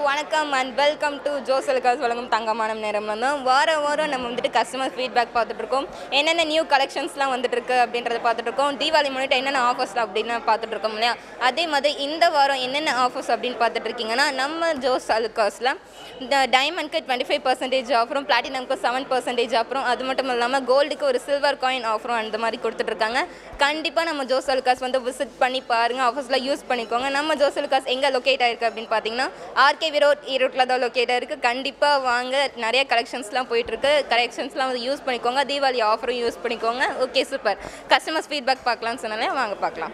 வணக்கம் and welcome to ஜோசலுக்காஸ் வழங்கும் தங்கமானம் நேரம் வந்து வாரம் வாரம் நம்ம வந்துட்டு கஸ்டமர் ஃபீட்பேக் பார்த்துட்டு இருக்கோம் என்னென்ன நியூ கலெக்ஷன்ஸ்லாம் வந்துட்டு இருக்கு அப்படின்றத பார்த்துட்டு இருக்கோம் தீபாவளி முன்னிட்டு என்னென்ன ஆஃபர்ஸ் அப்படின்னு பார்த்துட்டு இருக்கோம் இல்லையா அதே மாதிரி இந்த வாரம் என்னென்ன ஆஃபர்ஸ் அப்படின்னு பார்த்துட்டு இருக்கீங்கன்னா நம்ம ஜோஸ் அலுக்காஸில் இந்த டைமண்ட்க்கு டுவெண்ட்டி ஃபைவ் பர்சன்டேஜ் ஆஃபரும் பிளாட்டினம்க்கு செவன் பர்சன்டேஜ் ஆஃபரும் அது மட்டும் இல்லாமல் கோல்டுக்கு ஒரு சில்வர் காயின் ஆஃபரும் அந்த மாதிரி கொடுத்துட்ருக்காங்க கண்டிப்பாக நம்ம ஜோஸ் அலுக்காஸ் வந்து விசிட் பண்ணி பாருங்கள் ஆஃபர்ஸில் யூஸ் பண்ணிக்கோங்க நம்ம ஜோஸ் அலுக்காஸ் எங்கே லொக்கேட் ஆயிருக்கு அப்படின்னு பார்த்தீங்கன்னா ஆர்கேவி ரோட் ஈரோட்டில் தான் லொக்கேட் ஆயிருக்கு கண்டிப்பாக வாங்க நிறைய கலெக்ஷன்ஸ்லாம் போயிட்டுருக்கு கலெக்ஷன்ஸ்லாம் வந்து யூஸ் பண்ணிக்கோங்க தீபாவளி ஆஃபரும் யூஸ் பண்ணிக்கோங்க ஓகே சூப்பர் கஸ்டமர்ஸ் ஃபீட்பேக் பார்க்கலாம்னு சொன்னாலே வாங்க பார்க்கலாம்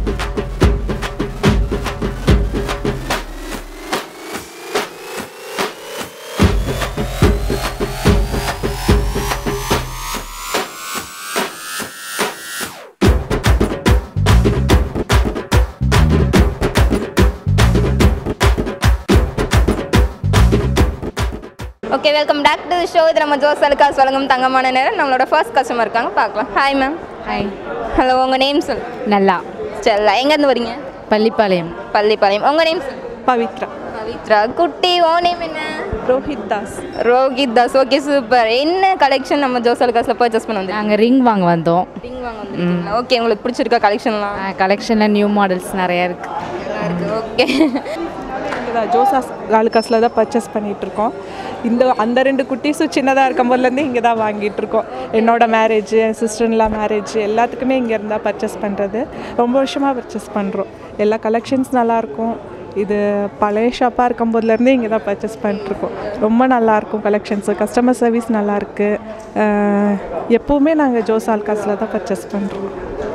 okay welcome back to show இது நம்ம ஜோஸ் அலுக்காஸ் வழங்கும் தங்கமான நேரம் நம்மளோட ஃபர்ஸ்ட் கஸ்டமர் இருக்காங்க பார்க்கலாம் ஹாய் மேம் ஹாய் ஹலோ உங்கள் நேம் சொல் நல்லா ஸ்டெல்லா எங்கேருந்து வரீங்க பள்ளிப்பாளையம் பள்ளிப்பாளையம் உங்கள் நேம் சொல் பவித்ரா பவித்ரா குட்டி ஓ நேம் என்ன ரோஹித் தாஸ் ரோஹித் தாஸ் ஓகே சூப்பர் என்ன கலெக்ஷன் நம்ம ஜோஸ் அலுக்காஸில் பர்ச்சேஸ் பண்ண வந்து நாங்கள் ரிங் வாங்க வந்தோம் ரிங் வாங்க வந்துருக்கீங்களா ஓகே உங்களுக்கு பிடிச்சிருக்கா கலெக்ஷன்லாம் கலெக்ஷனில் நியூ மாடல்ஸ் நிறைய இருக்கு இருக்கு ஓகே இங்கே தான் ஜோசாஸ் காலுக்காஸில் தான் பர்ச்சேஸ் பண்ணிகிட்டு இருக்கோம் இந்த அந்த ரெண்டு குட்டீஸும் சின்னதாக இருக்கும் போதுலேருந்து இங்கே தான் வாங்கிட்டு இருக்கோம் என்னோட மேரேஜ் என் சிஸ்டர்லாம் மேரேஜ் எல்லாத்துக்குமே இங்கே இருந்தால் பர்ச்சேஸ் பண்ணுறது ரொம்ப வருஷமாக பர்ச்சேஸ் பண்ணுறோம் எல்லா கலெக்ஷன்ஸ் நல்லாயிருக்கும் இது பழைய ஷாப்பாக இருக்கும் போதுலேருந்தே இங்கே தான் பர்ச்சேஸ் பண்ணிட்டுருக்கோம் ரொம்ப நல்லாயிருக்கும் கலெக்ஷன்ஸு கஸ்டமர் சர்வீஸ் நல்லாயிருக்கு எப்போவுமே நாங்கள் ஜோஸ் ஆல்காஸில் தான் பர்ச்சேஸ் பண்ணுறோம்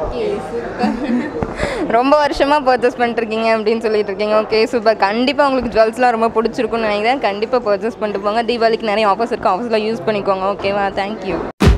ரொம்ப வருஷமாக பர்ச்சேஸ் பண்ணிருக்கீங்க அப்படின்னு சொல்லிட்டு இருக்கீங்க ஓகே சூப்பர் கண்டிப்பாக உங்களுக்கு ஜுவல்ஸ்லாம் ரொம்ப பிடிச்சிருக்குன்னு நினைக்கிறேன் கண்டிப்பாக பர்ச்சேஸ் பண்ணிட்டு போங்க தீபாவளிக்கு நிறைய ஆஃபர்ஸ் இருக்கும் ஆஃபர்ஸில் யூஸ் பண்ணிக்கோங்க ஓகேவா thank you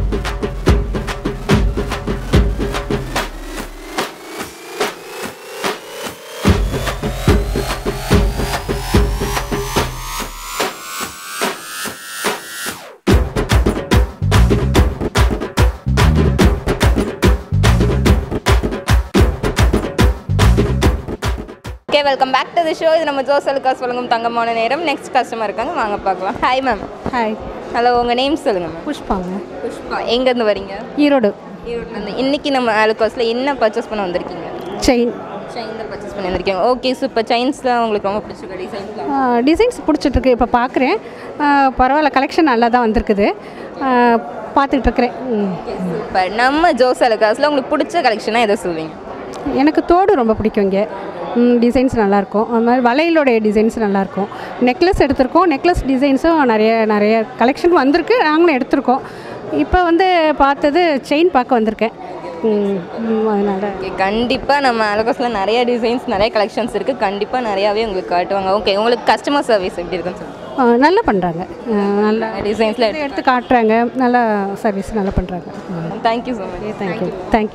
okay welcome back to the show இது நம்ம ஜோஸ் அலுக்காஸ் வழங்கும் தங்கமான நேரம் நெக்ஸ்ட் கஸ்டமர் இருக்காங்க வாங்க பார்க்கலாம் ஹாய் மேம் ஹாய் ஹலோ உங்கள் நேம் சொல்லுங்கள் மேம் புஷ்பாங்க புஷ்பா எங்கேருந்து வரீங்க ஈரோடு ஈரோட்லேருந்து இன்னைக்கு நம்ம அலுக்காஸில் என்ன பர்ச்சேஸ் பண்ண வந்திருக்கீங்க செயின் செயின் தான் பர்ச்சேஸ் பண்ணி வந்திருக்கீங்க ஓகே சூப்பர் செயின்ஸ்லாம் உங்களுக்கு ரொம்ப பிடிச்சிருக்க டிசைன்ஸ்லாம் டிசைன்ஸ் பிடிச்சிட்ருக்கு இப்போ பார்க்குறேன் பரவாயில்ல கலெக்ஷன் நல்லா தான் வந்திருக்குது பார்த்துக்கிட்டு இருக்கிறேன் ம். சூப்பர் நம்ம ஜோஸ் அலுக்காஸில் உங்களுக்கு பிடிச்ச கலெக்ஷனாக எதை சொல்வீங்க எனக்கு தோடு ரொம்ப பிடிக்கும் இங்கே டிசைன்ஸ் நல்லாயிருக்கும் அது மாதிரி வளையலோடைய டிசைன்ஸ் நல்லாயிருக்கும் நெக்லஸ் எடுத்திருக்கோம் நெக்லஸ் டிசைன்ஸும் நிறைய நிறைய கலெக்ஷன் வந்திருக்கு நாங்களும் எடுத்திருக்கோம் இப்போ வந்து பார்த்தது செயின் பார்க்க வந்திருக்கேன் ம், ம், அதனால் ஓகே கண்டிப்பாக நம்ம அலுக்காஸில் நிறைய டிசைன்ஸ் நிறைய கலெக்ஷன்ஸ் இருக்குது கண்டிப்பாக நிறையாவே உங்களுக்கு காட்டுவாங்க ஓகே உங்களுக்கு கஸ்டமர் சர்வீஸ் எப்படி இருக்குன்னு சொல்லுங்கள் ஆ, நல்லா பண்ணுறாங்க நல்லா டிசைன்ஸில் எடுத்து காட்டுறாங்க நல்லா சர்வீஸ் நல்லா பண்ணுறாங்க thank you so much thank you thank you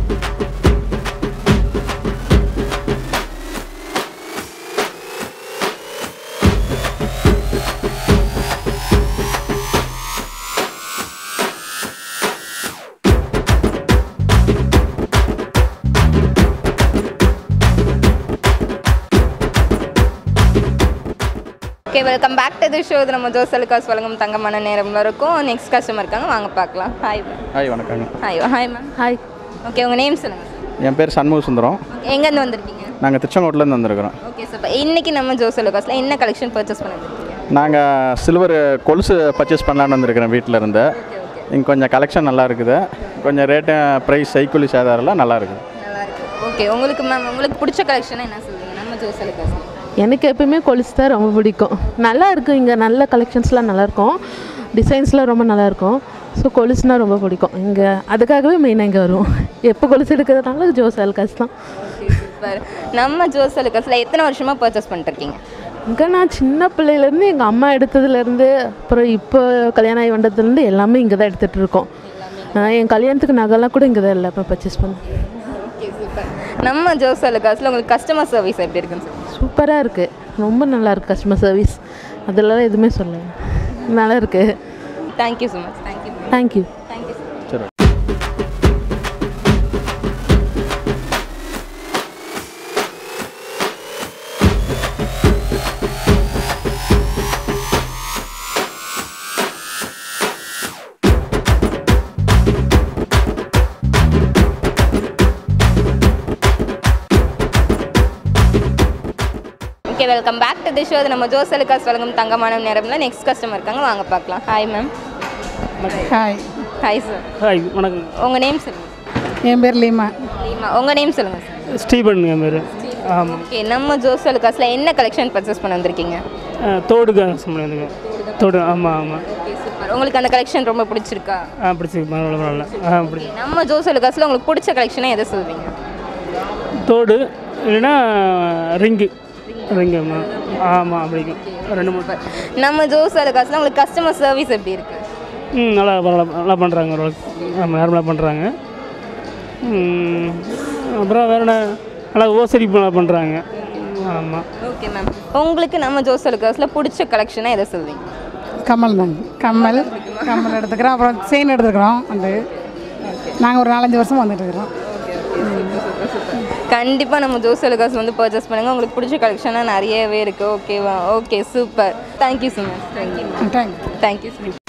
okay welcome back to the show இது நம்ம ஜோஸ் அலுக்காஸ் வழங்கும் தங்கமான நேரம் இருக்கும் நெக்ஸ்ட் கஸ்டமர் இருக்காங்க வாங்க பார்க்கலாம் ஹாய் ஹாய் வணக்கங்க hi hi ma'am hi okay உங்கள் நேம் சொல்லுங்கள் என் பேர் சண்முக சுந்தரம் எங்கேருந்து வந்திருக்கீங்க நாங்கள் திருச்செங்கோட்டிலேருந்து வந்திருக்கிறோம் ஓகே சார் இன்னைக்கு நம்ம ஜோஸ் அலுக்காஸில் என்ன கலெக்ஷன் பர்ச்சேஸ் பண்ண வந்திருக்கீங்க நாங்கள் சில்வர் கொலுசு பர்ச்சேஸ் பண்ணலான்னு வந்திருக்கிறேன் வீட்டில் இருந்து இங்கே கொஞ்சம் கலெக்ஷன் நல்லா இருக்குது கொஞ்சம் ரேட்டு ப்ரைஸ் சைக்கிள் சேதாரெல்லாம் நல்லா இருக்குது நல்லா இருக்கு ஓகே உங்களுக்கு மேம் உங்களுக்கு பிடிச்ச கலெக்ஷனாக என்ன சொல்லுங்கள் நம்ம ஜோஸ் அலுக்காஸ் எனக்கு எப்பயுமே கொலுசு தான் ரொம்ப பிடிக்கும் நல்லா இருக்கும் இங்கே நல்ல கலெக்ஷன்ஸ்லாம் நல்லாயிருக்கும் டிசைன்ஸ்லாம் ரொம்ப நல்லாயிருக்கும் ஸோ கொலுசுனா ரொம்ப பிடிக்கும் இங்கே அதுக்காகவே மெயினாக இங்கே வருவோம் எப்போ கொலுசு எடுக்கிறதுனால ஜோஸ் அல்காஸ் தான் சூப்பர் நம்ம ஜோஸ் அலுக்காஸில் எத்தனை வருஷமாக பர்ச்சேஸ் பண்ணிருக்கீங்க இங்கே நான் சின்ன பிள்ளையிலேருந்து எங்கள் அம்மா எடுத்ததுலேருந்து அப்புறம் இப்போ கல்யாணம் ஆகி வந்ததுலேருந்து எல்லாமே இங்கே தான் எடுத்துகிட்டு இருக்கோம் ஆஹ் என் கல்யாணத்துக்கு நகைலாம் கூட இங்கே தான் எல்லாமே பர்ச்சேஸ் பண்ணேன் ஓகே சூப்பர் நம்ம ஜோஸ் அலுக்காஸில் உங்களுக்கு கஸ்டமர் சர்வீஸ் எப்படி இருக்குன்னு சொல்லுங்கள் சூப்பராக இருக்குது ரொம்ப நல்லா இருக்குது கஸ்டமர் சர்வீஸ் அதெல்லாம் எதுவுமே சொல்ல நல்லா இருக்குது thank you so much thank you thank you thank you சரி okay okay welcome back to the show அது நம்ம ஜோசலுக்காஸ் வழங்கும் தங்கமான நேரம்ல நெக்ஸ்ட் கஸ்டமர் இருக்காங்க வாங்க பார்க்கலாம் hi ma'am hi hi sir hi வணக்கம் உங்கள் நேம் சொல்லுங்கள் என் பேர் லீமா லீமா உங்கள் நேம் சொல்லுங்கள் சார் ஸ்டீபன் என் பேர் ஆமாம் ஓகே நம்ம ஜோசலுக்காஸில் என்ன கலெக்ஷன் பர்ச்சேஸ் பண்ண வந்திருக்கீங்க தோடுக்கு சொன்னதுங்க தோடு ஆமாம் ஆமாம் ஓகே சூப்பர் உங்களுக்கு அந்த கலெக்ஷன் ரொம்ப பிடிச்சிருக்கா ஆ பிடிச்சிருக்கு பரவாயில்ல பரவாயில்ல ஆ பிடிச்சி நம்ம ஜோசலுக்காஸில் உங்களுக்கு பிடிச்ச கலெக்ஷனை எதை சொல்வீங்க தோடு இல்லைன்னா ரிங்கு ரிங்கு ஆமாம் ஆமாம் அப்படிக்கும் ரெண்டு மூணு நம்ம ஜோசலுக்காஸில் உங்களுக்கு கஸ்டமர் சர்வீஸ் எப்படி இருக்குது ம் நல்லா பரவாயில்ல நல்லா பண்ணுறாங்க ஓரளவுக்கு ஆமாம் நார்மலாக பண்ணுறாங்க அப்புறம் வேறு என்ன நல்லா ஓசரிப்பு நல்லா பண்ணுறாங்க ஆமாம் ஓகே மேம் உங்களுக்கு நம்ம ஜோசலுக்காஸில் பிடிச்ச கலெக்ஷனை எதை சொல்வீங்க கம்மல் தாங்க கம்மல் கம்மல் எடுத்துக்கிறோம் அப்புறம் செயின் எடுத்துக்கிறோம் வந்து நாங்கள் ஒரு நாலஞ்சு வருஷம் வந்துட்டு இருக்கிறோம் கண்டிப்பாக நம்ம ஜோசலுக்காஸ் வந்து பர்ச்சேஸ் பண்ணுங்கள் உங்களுக்கு பிடிச்ச கலெக்ஷனாக நிறையவே இருக்குது ஓகேவா okay super thank you so much thank you thank you thank you so much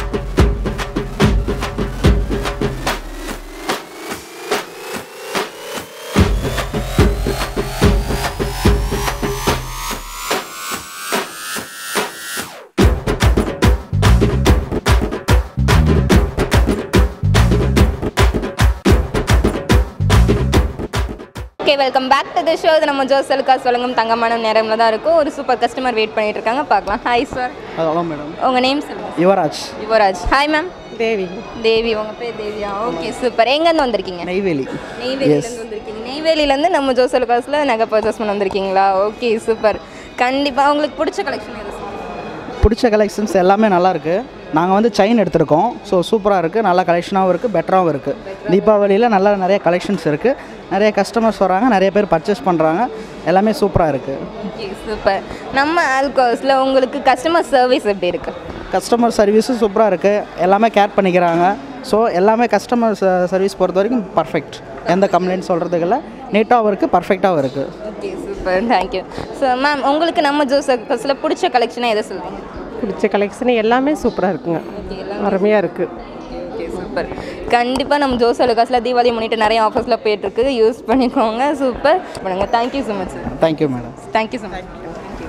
okay welcome back to the show இது நம்ம ஜோசலுக்காஸ் வழங்கும் தங்கமான நேரம்ல தான் இருக்கும் ஒரு சூப்பர் கஸ்டமர் வெயிட் பண்ணிட்டு இருக்காங்க பார்க்கலாம் ஹாய் சார் ஹலோ மேடம் உங்கள் நேம் சொல்லுங்கள் யுவராஜ் யுவராஜ் ஹாய் மேம் தேவி தேவி உங்கள் பேர் தேவியா ஓகே சூப்பர் எங்கேருந்து வந்திருக்கீங்க நெய்வேலி நெய்வேலியிலேருந்து வந்திருக்கீங்க நெய்வேலியிலேருந்து நம்ம ஜோசலுக்காஸில் நகை பர்ச்சேஸ் பண்ண வந்திருக்கீங்களா ஓகே சூப்பர் கண்டிப்பாக உங்களுக்கு பிடிச்ச கலெக்ஷன் எது பிடிச்ச கலெக்ஷன்ஸ் எல்லாமே நல்லா இருக்கு நாங்கள் வந்து செயின் எடுத்திருக்கோம் ஸோ சூப்பராக இருக்குது நல்ல கலெக்ஷனாகவும் இருக்குது பெட்டராகவும் இருக்குது தீபாவளியில் நல்லா நிறைய கலெக்ஷன்ஸ் இருக்குது நிறைய கஸ்டமர்ஸ் வராங்க நிறைய பேர் பர்ச்சேஸ் பண்ணுறாங்க எல்லாமே சூப்பராக இருக்குது ஓகே சூப்பர் நம்ம ஆல்கோஸில் உங்களுக்கு கஸ்டமர் சர்வீஸ் எப்படி இருக்குது கஸ்டமர் சர்வீஸும் சூப்பராக இருக்குது எல்லாமே கேர் பண்ணிக்கிறாங்க ஸோ எல்லாமே கஸ்டமர் சர்வீஸ் பொறுத்த வரைக்கும் பர்ஃபெக்ட் எந்த கம்ப்ளைண்ட் சொல்கிறதுக்கு இல்லை நீட்டாகவும் இருக்குது பர்ஃபெக்டாகவும் இருக்குது okay super thank you so ma'am உங்களுக்கு நம்ம ஜோசலுக்காஸில் பிடிச்ச கலெக்ஷனை எதை சொல்லுவீங்க பிடிச்ச கலெக்ஷன் எல்லாமே சூப்பராக இருக்குங்க அருமையாக இருக்குது ஓகே சூப்பர் கண்டிப்பாக நம்ம ஜோசலுக்காஸில் தீபாவளி முன்னிட்டு நிறைய ஆஃபர்ஸில் போயிட்டுருக்கு யூஸ் பண்ணிக்கோங்க சூப்பர் பண்ணுங்க thank you so much sir thank you madam thank you so much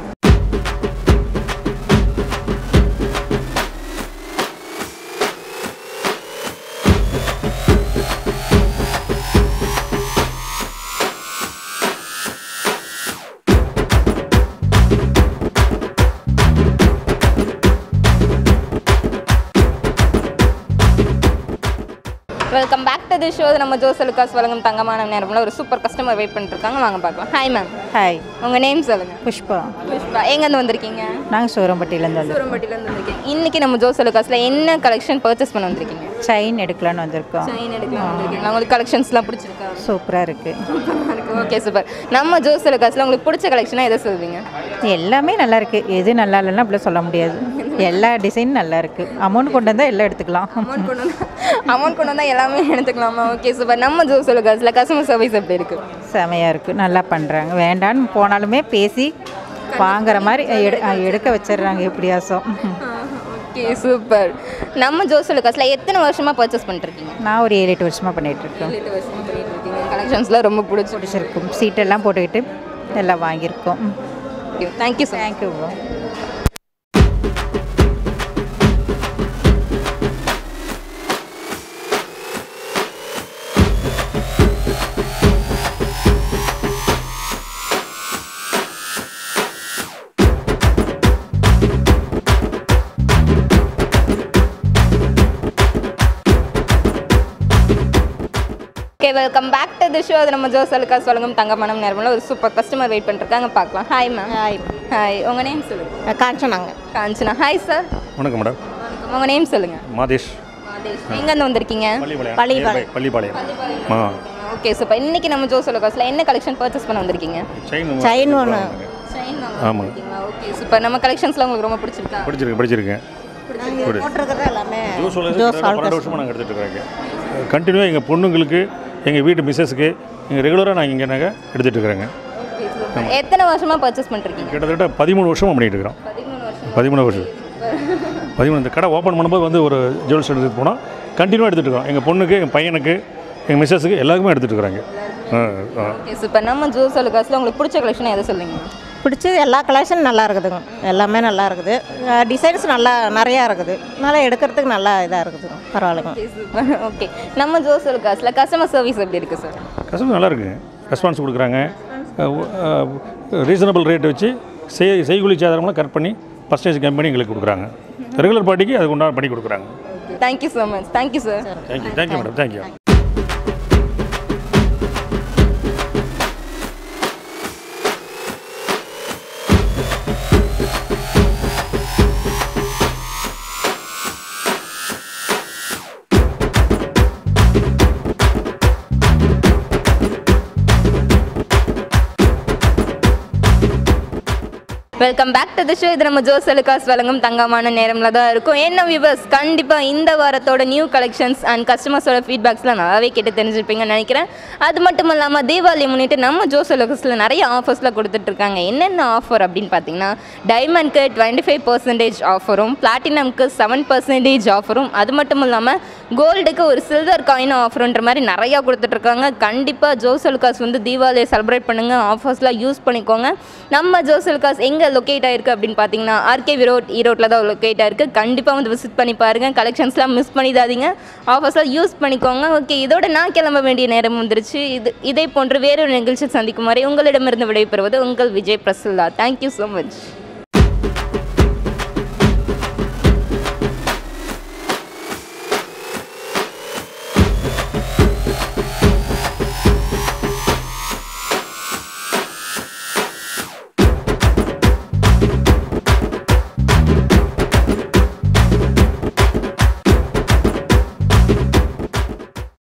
welcome back to the show நம்ம ஜோசலுக்காஸ் வழங்கும் தங்கமான நேரம்ல ஒரு சூப்பர் கஸ்டமர் வெயிட் பண்ணிட்டு இருக்காங்க வாங்க பார்க்கலாம் ஹாய் மேம் ஹாய் உங்கள் நேம் சொல்லுங்கள் புஷ்பா புஷ்பா எங்கேருந்து வந்திருக்கீங்க நாங்கள் சூரம்பட்டியிலேருந்து வந்து சூரம்பட்டியிலேருந்து வந்திருக்கீங்க இன்னைக்கு நம்ம ஜோசலுக்காஸில் என்ன கலெக்ஷன் பர்ச்சேஸ் பண்ண வந்திருக்கீங்க செயின் எடுக்கலான்னு வந்திருக்கோம் செயின் எடுக்கலாம் வந்திருக்கீங்களா உங்களுக்கு கலெக்ஷன்ஸ்லாம் பிடிச்சிருக்கா சூப்பராக இருக்குது ஓகே சூப்பர் நம்ம ஜோசலுக்காஸில் உங்களுக்கு பிடிச்ச கலெக்ஷனாக எதை சொல்வீங்க எல்லாமே நல்லா இருக்குது எது நல்லா இல்லைன்னா அப்படி சொல்ல முடியாது எல்லா டிசைனும் நல்லா இருக்குது அமௌண்ட் கொண்டு வந்தால் எல்லாம் எடுத்துக்கலாம் அமௌண்ட் கொண்டு வந்தா அமௌண்ட் கொண்டு வந்தால் எல்லாமே எடுத்துக்கலாமா ஓகே சூப்பர் நம்ம ஜோசலுக்காஸில் கஸ்டமர் சர்வீஸ் எப்படி இருக்குது செமையாக இருக்குது நல்லா பண்ணுறாங்க வேண்டான்னு போனாலுமே பேசி வாங்குற மாதிரி எடு எடுக்க வச்சிடுறாங்க எப்படியாசம் ஓகே சூப்பர் நம்ம ஜோசலுக்காஸில் எத்தனை வருஷமாக பர்ச்சேஸ் பண்ணிருக்கீங்க நான் ஒரு ஏழு எட்டு வருஷமாக பண்ணிகிட்ருக்கேன் எட்டு வருஷமாக பண்ணிட்டு இருக்கீங்க கலெக்ஷன்ஸ்லாம் ரொம்ப பிடிச்சி பிடிச்சிருக்கும் சீட்டெல்லாம் போட்டுக்கிட்டு எல்லாம் வாங்கியிருக்கோம் thank you sir thank you okay welcome back to the show அது நம்ம ஜோசலுக்காஸ் வழங்கும் தங்கமனம் நேரமில் ஒரு சூப்பர் கஸ்டமர் வெயிட் பண்ணிருக்காங்க பார்க்கலாம் ஹாய் மேம் ஹாய் ஹாய் உங்கள் நேம் சொல்லுங்கள் காஞ்சனாங்க காஞ்சனா ஹாய் சார் வணக்கம் மேடம் உங்கள் நேம் சொல்லுங்கள் மாதேஷ் எங்கேருந்து வந்திருக்கீங்க பள்ளிப்பாளையம் பள்ளிப்பாளையம் ஆ ஓகே சூப்பர் இன்னைக்கு நம்ம ஜோசலுக்காஸில் என்ன கலெக்ஷன் பர்ச்சேஸ் பண்ண வந்திருக்கீங்க செயின் செயின் ஒன்று செயின் ஆமாம் ஓகே சூப்பர் நம்ம கலெக்ஷன்ஸ்லாம் உங்களுக்கு ரொம்ப பிடிச்சிருக்கா படிச்சிருக்கேன் படிச்சிருக்கேன் போட்டிருக்கிறது எல்லாமே ஜூஸ் பன்னெண்டு வருஷமாக நாங்கள் எடுத்துகிட்டு இருக்கிறாங்க கண்டினியூவாக எங்கள் பொண்ணுங்களுக்கு எங்கள் வீட்டு மிஸ்ஸஸ்க்கு எங்கள் ரெகுலராக நாங்கள் இங்கே நாங்கள் எடுத்துகிட்டு இருக்கிறேங்க எத்தனை வருஷமாக பர்ச்சேஸ் பண்ணிருக்கீங்க கிட்டத்தட்ட பதிமூணு வருஷமாக பண்ணிகிட்டு இருக்கிறோம் பதிமூணு வருஷம் பதிமூணு இந்த கடை ஓப்பன் பண்ணும்போது வந்து ஒரு ஜுவல்ஸ் எடுத்துகிட்டு போனோம் கண்டினியூவாக எடுத்துகிட்டு இருக்கோம் எங்கள் பொண்ணுக்கு எங்கள் பையனுக்கு எங்கள் மிஸ்ஸஸுக்கு எல்லாருக்குமே எடுத்துகிட்டு இருக்கிறாங்க ஆ ஆ ஓகே சூப்பர் நம்ம ஜோசலுக்காஸில் உங்களுக்கு பிடிச்ச கலெக்ஷன் எதை சொல்லுங்க பிடிச்சது எல்லா கலெக்ஷன் நல்லா இருக்குதுங்க எல்லாமே நல்லா இருக்குது டிசைன்ஸ் நல்லா நிறையா இருக்குது நல்லா எடுக்கிறதுக்கு நல்லா இதாக இருக்குதுங்க பரவாயில்லைங்க ஓகே நம்ம ஜோசல் காசில் கஸ்டமர் சர்வீஸ் எப்படி இருக்குது சார் கஸ்டமர் நல்லா இருக்குங்க ரெஸ்பான்ஸ் கொடுக்குறாங்க ரீசனபிள் ரேட் வச்சு செய் செய்கூலி சேதாரம்லாம் கட் பண்ணி பர்சன்டேஜ் கம்பெனி எங்களுக்கு கொடுக்குறாங்க ரெகுலர் பார்ட்டிக்கு அதுக்கு உண்டான பண்ணி கொடுக்குறாங்க thank you so much thank you sir thank you thank you madam thank you welcome back to the show இது நம்ம ஜோசலுக்காஸ் வழங்கும் தங்கமான நேரம்ல தான் இருக்கும் என்ன வியூவர்ஸ் கண்டிப்பாக இந்த வாரத்தோட நியூ கலெக்ஷன்ஸ் அண்ட் கஸ்டமர்ஸோட ஃபீட்பேக்ஸ்லாம் நல்லாவே கேட்டு தெரிஞ்சிருப்பீங்கன்னு நினைக்கிறேன் அது மட்டும் இல்லாமல் தீபாவளி முன்னிட்டு நம்ம ஜோசலுக்காஸில் நிறைய ஆஃபர்ஸ்லாம் கொடுத்துட்ருக்காங்க என்னென்ன ஆஃபர் அப்படின்னு பார்த்தீங்கன்னா டைமண்ட்க்கு டுவெண்ட்டி ஃபைவ் பர்சன்டேஜ் ஆஃபரும் பிளாட்டினம்க்கு செவன் பர்சன்டேஜ் ஆஃபரும் அது மட்டும் இல்லாமல் கோல்டுக்கு ஒரு சில்வர் காயின் ஆஃபருன்ற மாதிரி நிறையா கொடுத்துட்ருக்காங்க கண்டிப்பாக ஜோசலுக்காஸ் வந்து தீபாவளியை செலிப்ரேட் பண்ணுங்கள் ஆஃபர்ஸ்லாம் யூஸ் பண்ணிக்கோங்க நம்ம ஜோசலுக்காஸ் எங்கே லொக்கேட் ஆயிருக்கு அப்படின்னு பார்த்தீங்கன்னா ஆர்கே ரோட் ஈரோட்டில் தான் லொக்கேட் ஆயிருக்கு கண்டிப்பாக வந்து விசிட் பண்ணி பாருங்கள் கலெக்ஷன்ஸ்லாம் மிஸ் பண்ணிடாதீங்க ஆஃபர்ஸ்லாம் யூஸ் பண்ணிக்கோங்க ஓகே இதோட நான் கிளம்ப வேண்டிய நேரம் வந்துருச்சு இது இதே போன்று வேறொரு நிகழ்ச்சி சந்திக்கும் வரை உங்களிடமிருந்து விடைபெறுவது உங்கள் Vijay Prasulla thank you so much